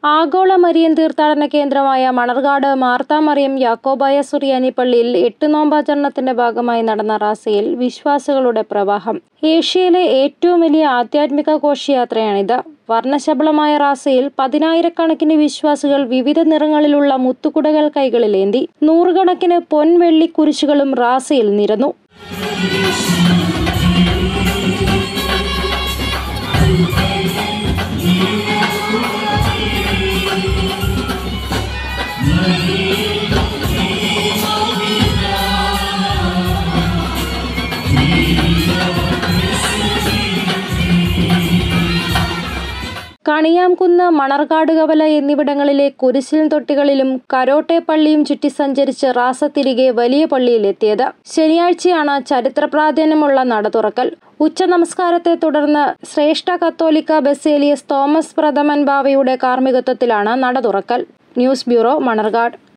ആഗോള മരിയൻ തീർത്ഥാടന കേന്ദ്രമായ മണർകാട് മാർത്താ മറിയം യാക്കോബായ സുറിയാനി പള്ളിയിൽ എട്ട് നോമ്പാചരണത്തിന്റെ ഭാഗമായി നടന്ന റാസയിൽ വിശ്വാസികളുടെ പ്രവാഹം ഏഷ്യയിലെ ഏറ്റവും വലിയ ആധ്യാത്മിക ഘോഷയാത്രയാണിത് വർണ്ണശബളമായ റാസയിൽ പതിനായിരക്കണക്കിന് വിശ്വാസികൾ വിവിധ നിറങ്ങളിലുള്ള മുത്തുകുടകൾ കൈകളിലേന്തി നൂറുകണക്കിന് പൊൻവെള്ളി കുരിശുകളും റാസയിൽ നിരന്നു കണിയാംകുന്ന് മണർകാട് കവല എന്നിവിടങ്ങളിലെ കുരിശിൽ തൊട്ടികളിലും കരോട്ടെ പള്ളിയും ചുറ്റി സഞ്ചരിച്ച് റാസ തിരികെ വലിയ പള്ളിയിലെത്തിയത് ശനിയാഴ്ചയാണ് ചരിത്ര പ്രാധാന്യമുള്ള നട തുറക്കൽ ഉച്ച നമസ്കാരത്തെ തുടർന്ന് ശ്രേഷ്ഠ കത്തോലിക്ക ബസേലിയസ് തോമസ് പ്രഥമൻ ബാവയുടെ കാർമ്മികത്വത്തിലാണ് നട തുറക്കൽ ന്യൂസ് ബ്യൂറോ മണർകാട്